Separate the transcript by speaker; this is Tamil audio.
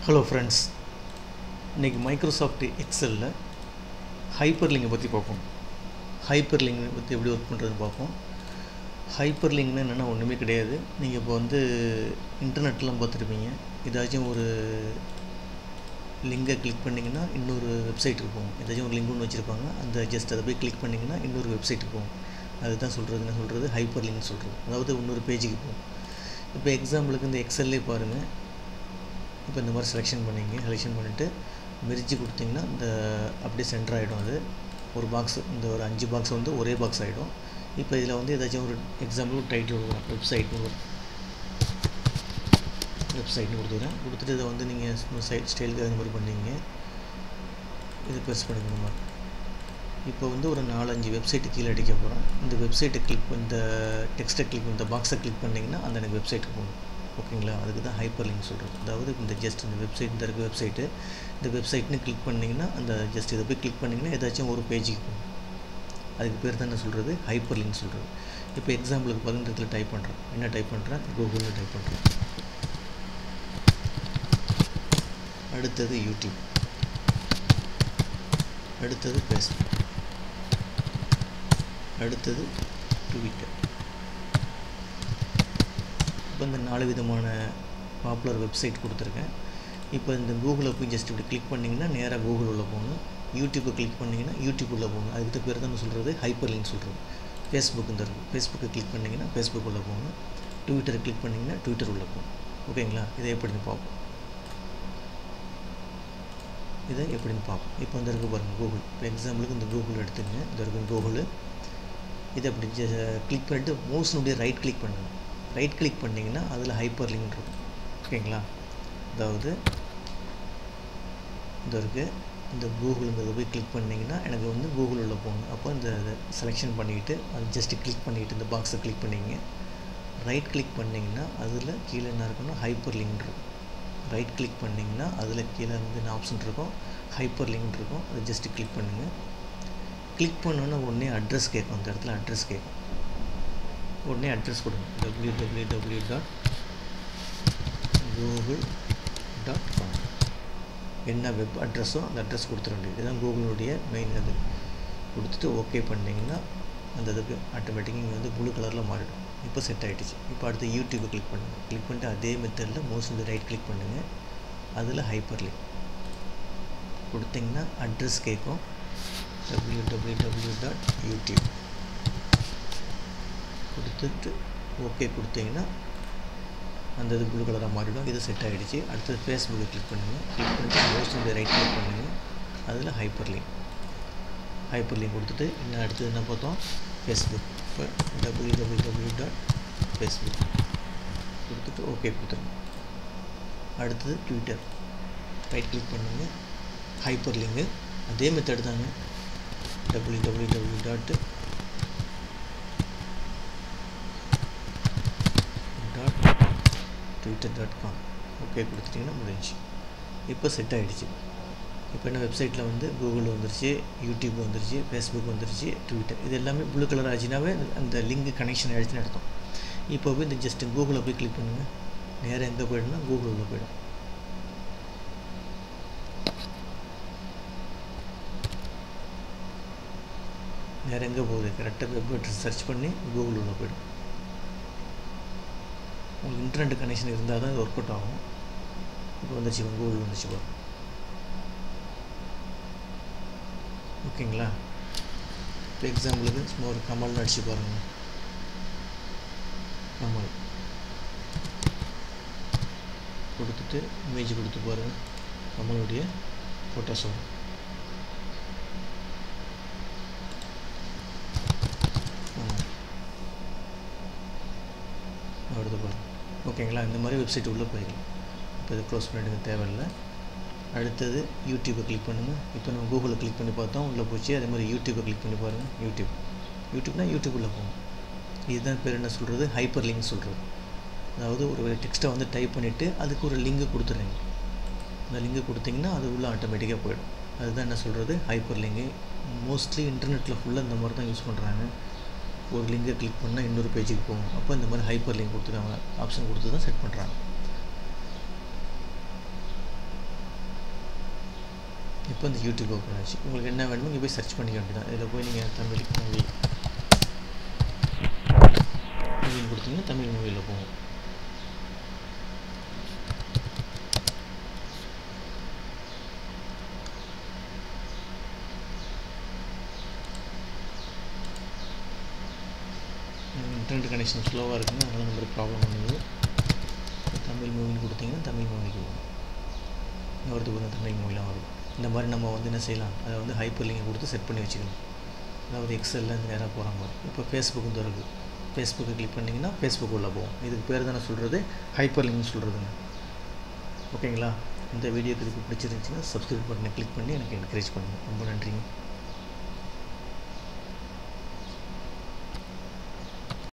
Speaker 1: ஹலோ ஃப்ரெண்ட்ஸ் இன்றைக்கி மைக்ரோசாஃப்ட் எக்ஸலில் ஹைப்பர் லிங்கை பற்றி பார்ப்போம் ஹைப்பர் லிங்கை பற்றி எப்படி ஒர்க் பண்ணுறதுன்னு பார்ப்போம் ஹைப்பர் லிங்க்னு என்னென்னா ஒன்றுமே கிடையாது நீங்கள் இப்போ வந்து இன்டர்நெட்லாம் பார்த்துருப்பீங்க ஏதாச்சும் ஒரு லிங்கை கிளிக் பண்ணிங்கன்னா இன்னொரு வெப்சைட் இருக்கும் ஏதாச்சும் ஒரு லிங்க் ஒன்று வச்சுருப்பாங்க அந்த ஜஸ்ட் அதை போய் கிளிக் பண்ணிங்கன்னா இன்னொரு வெப்சைட் இருக்கும் அதுதான் சொல்கிறது என்ன சொல்கிறது ஹைப்பர் லிங்க் சொல்கிறது அதாவது இன்னொரு பேஜுக்கு போகும் இப்போ எக்ஸாம்பிளுக்கு இந்த எக்ஸல்லே பாருங்கள் இப்போ இந்த மாதிரி செலெக்ஷன் பண்ணிங்க செலெக்ஷன் பண்ணிவிட்டு மெரிச்சு கொடுத்தீங்கன்னா இந்த அப்படியே சென்டர் ஆகிடும் அது ஒரு பாக்ஸ் இந்த ஒரு அஞ்சு பாக்ஸ் வந்து ஒரே பாக்ஸ் ஆகிடும் இப்போ இதில் வந்து ஏதாச்சும் ஒரு எக்ஸாம்பிள் ஒரு டைட்டில் கொடுக்குறேன் வெப்சைட்னு ஒரு வெப்சைட்னு கொடுத்துக்கிறேன் கொடுத்துட்டு இதை வந்து நீங்கள் சைட் ஸ்டைலுக்கு அது மாதிரி பண்ணீங்க இது பெருசு பண்ணிக்கணும் மாதிரி இப்போ வந்து ஒரு நாலஞ்சு வெப்சைட்டு கீழே அடிக்க போகிறேன் இந்த வெப்சைட்டை கிளிக் இந்த டெக்ஸ்ட்டை கிளிக் இந்த பாக்ஸை கிளிக் பண்ணிங்கன்னா அந்த எனக்கு வெப்சைட்டுக்கு போகணும் ஓகேங்களா அதுக்கு தான் ஹைப்பர் லிங்க் சொல்கிறது அதாவது இந்த ஜஸ்ட் இந்த வெப்சைட் இந்த இருக்க வெப்சைட்டு இந்த வெப்சைட்னு கிளிக் பண்ணிங்கன்னா அந்த ஜஸ்ட் இதை போய் கிளிக் பண்ணிங்கன்னா ஏதாச்சும் ஒரு பேஜுக்கு போகும் அதுக்கு பேர் தான் என்ன சொல்கிறது ஹைப்பர் லிங்க் சொல்கிறது இப்போ எக்ஸாம்பிளுக்கு பதினெட்டில் டைப் பண்ணுறேன் என்ன டைப் பண்ணுறேன் கூகுளில் டைப் பண்ணுறேன் அடுத்தது யூடியூப் அடுத்தது ஃபேஸ்புக் அடுத்தது ட்விட்டர் இப்போ இந்த நாலு விதமான பாப்புலர் வெப்சைட் கொடுத்துருக்கேன் இப்போ இந்த கூகுளை போய் ஜஸ்ட் இப்படி கிளிக் பண்ணிங்கன்னா நேராக கூகுள் உள்ளே போகணும் யூடியூப்பை கிளிக் பண்ணிங்கன்னா யூடியூப் உள்ளே போகணும் அதுக்கு பேர் தான் சொல்கிறது ஹைப்பர் லிங்க் சொல்கிறது ஃபேஸ்புக் இந்த இருக்குது ஃபேஸ்புக்கை கிளிக் பண்ணிங்கன்னா ஃபேஸ்புக் உள்ளே போகணும் ட்விட்டரை கிளிக் பண்ணிங்கன்னா ட்விட்டர் உள்ளே போகணும் ஓகேங்களா இதை எப்படின்னு பார்ப்போம் இதை எப்படின்னு பார்ப்போம் இப்போ இந்த இருக்குது பாருங்கள் கூகுள் இப்போ எக்ஸாம்பிளுக்கு இந்த கூகுள் எடுத்துங்க இந்த இருக்குது கூகுள் இதை அப்படி கிளிக் பண்ணிட்டு மோஸ்ட்னுடைய ரைட் கிளிக் பண்ணுங்கள் ரைட் கிளிக் பண்ணிங்கன்னா அதில் ஹைப்பர் லிங்க் இருக்கும் ஓகேங்களா அதாவது இந்த இருக்குது இந்த கூகுளுங்கிறத போய் கிளிக் பண்ணிங்கன்னா எனக்கு வந்து கூகுள் உள்ள போகணும் அப்போ இந்த செலெக்ஷன் பண்ணிக்கிட்டு அது ஜஸ்ட்டு கிளிக் பண்ணிக்கிட்டு இந்த பாக்ஸை கிளிக் பண்ணிங்க ரைட் கிளிக் பண்ணிங்கன்னா அதில் கீழே என்ன இருக்குன்னா ஹைப்பர் லிங்க் இருக்கும் ரைட் கிளிக் பண்ணிங்கன்னா அதில் கீழே வந்து என்ன ஆப்ஷன் இருக்கும் ஹைப்பர் லிங்க் இருக்கும் அதை ஜஸ்ட்டு கிளிக் பண்ணுங்கள் கிளிக் பண்ணோன்னா உடனே அட்ரஸ் கேட்கும் அந்த இடத்துல அட்ரஸ் கேட்கும் உடனே அட்ரஸ் கொடுங்க W W W dot Google dot com என்ன வெப் அட்ரஸோ அந்த அட்ரஸ் கொடுத்துட வேண்டியது இதுதான் கூகுளுடைய மெயின் இது கொடுத்துட்டு ஓகே பண்ணிங்கன்னா அந்த இதுக்கு ஆட்டோமேட்டிக்காக இங்கே வந்து ப்ளூ கலரில் மாறிடும் இப்போ செட் ஆகிடுச்சு இப்போ அடுத்து யூடியூப்பை கிளிக் பண்ணுங்கள் கிளிக் பண்ணிட்டு அதே மெத்தடில் மோஸ்ட் வந்து ரைட் கிளிக் பண்ணுங்கள் அதில் ஹைப்பர் லிங்க் கொடுத்தீங்கன்னா அட்ரஸ் கேட்கும் W W W dot YouTube கொடுத்துட்டு ஓகே கொடுத்தீங்கன்னா அந்த இது ப்ளூ கலராக மாறிடும் இது செட் ஆகிடுச்சு அடுத்தது ஃபேஸ்புக்கை கிளிக் பண்ணுங்கள் கிளிக் பண்ணிட்டு மோஸ்ட் இந்த ரைட் கிளிக் பண்ணுங்கள் அதில் ஹைப்பர் லிங்க் ஹைப்பர் லிங்க் கொடுத்துட்டு இன்னும் அடுத்தது என்ன பார்த்தோம் ஃபேஸ்புக் இப்போ W W W dot Facebook கொடுத்துட்டு ஓகே கொடுத்துருங்க அடுத்தது ட்விட்டர் ரைட் கிளிக் பண்ணுங்கள் ஹைப்பர் லிங்கு அதே மெத்தட் தாங்க W W W dot dot Twitter dot com okay கொடுத்துட்டிங்கன்னா முடிஞ்சு இப்போ செட் ஆகிடுச்சு இப்போ என்ன வெப்சைட்டில் வந்து கூகுள் வந்துருச்சு யூடியூப் வந்துருச்சு ஃபேஸ்புக் வந்துருச்சு ட்விட்டர் இது எல்லாமே ப்ளூ கலர் ஆச்சுனாவே அந்த லிங்க் கனெக்ஷன் ஆகிடுச்சுன்னு அர்த்தம் இப்போ போய் இந்த ஜஸ்ட்டு கூகுளில் போய் கிளிக் பண்ணுங்கள் நேராக எங்கே போய்டும்னா கூகுள் உள்ள போய்டும் நேராக எங்கே போகுது கரெக்டாக வெப் அட்ரஸ் சர்ச் பண்ணி கூகுள் உள்ள போய்டும் உங்களுக்கு இன்டர்நெட் கனெக்ஷன் இருந்தால் தான் இது ஒர்க் அவுட் ஆகும் இப்போ வந்துச்சு கூகுள் வந்துச்சு பாருங்க ஓகேங்களா இப்போ எக்ஸாம்பிளுக்கு சும்மா ஒரு கமல்னு அடிச்சு பாருங்கள் கமல் கொடுத்துட்டு இமேஜ் கொடுத்து பாருங்கள் கமலுடைய ஃபோட்டோஸ் வரும் வருது பாருங்க ஓகேங்களா இந்த மாதிரி வெப்சைட் உள்ளே போயிடலாம் இப்போ இது க்ளோஸ் பண்ணிடுங்க தேவையில்லை அடுத்தது யூடியூப்பை கிளிக் பண்ணுங்கள் இப்போ நம்ம கூகுளில் கிளிக் பண்ணி பார்த்தோம் உள்ளே போச்சு அதே மாதிரி யூடியூப்பை கிளிக் பண்ணி பாருங்கள் யூடியூப் யூடியூப்னா யூடியூப் போகும் இதுதான் பேர் என்ன சொல்கிறது ஹைப்பர் லிங்க் சொல்கிறது அதாவது ஒரு டெக்ஸ்ட்டை வந்து டைப் பண்ணிவிட்டு அதுக்கு ஒரு லிங்கு கொடுத்துட்றீங்க அந்த லிங்கு கொடுத்தீங்கன்னா அது உள்ளே ஆட்டோமேட்டிக்காக போயிடும் அதுதான் என்ன சொல்கிறது ஹைப்பர் லிங்கு மோஸ்ட்லி இன்டர்நெட்டில் ஃபுல்லாக இந்த மாதிரி தான் யூஸ் பண்ணுறாங்க ஒரு லிங்கை கிளிக் பண்ணால் இன்னொரு பேஜுக்கு போகும் அப்போ இந்த மாதிரி ஹைப்பர் லிங்க் கொடுத்துருக்காங்க ஆப்ஷன் கொடுத்து தான் செட் பண்ணுறாங்க இப்போ இந்த யூடியூப் ஓப்பன் ஆச்சு உங்களுக்கு என்ன வேணுமோ இங்கே போய் சர்ச் பண்ணிக்க வேண்டியதான் இதில் போய் நீங்கள் தமிழ் மூவி மூவின்னு கொடுத்தீங்கன்னா தமிழ் மூவியில் போகும் இன்டர்நெட் கனெக்ஷன் ஸ்லோவாக இருக்குங்க அதனால் நம்மளுக்கு ப்ராப்ளம் பண்ணுது தமிழ் மூவின்னு கொடுத்தீங்கன்னா தமிழ் மூவிக்கு வரும் இன்னொருத்துக்கு வந்து தமிழ் மூவிலாம் வரும் இந்த மாதிரி நம்ம வந்து என்ன செய்யலாம் அதை வந்து ஹைப்பர் லிங்கை கொடுத்து செட் பண்ணி வச்சுக்கலாம் அதாவது எக்ஸலில் இருந்து நேராக போகிற மாதிரி இப்போ ஃபேஸ்புக் வந்து இருக்குது ஃபேஸ்புக்கை கிளிக் பண்ணிங்கன்னா ஃபேஸ்புக் உள்ளே போகும் இதுக்கு பேர் தானே சொல்கிறது ஹைப்பர் லிங்க்னு சொல்கிறதுங்க ஓகேங்களா இந்த வீடியோ திருப்பி பிடிச்சிருந்துச்சின்னா சப்ஸ்கிரைப் பட்டனை கிளிக் பண்ணி எனக்கு என்கரேஜ் பண்ணுங்கள் ரொம்ப நன்றிங்க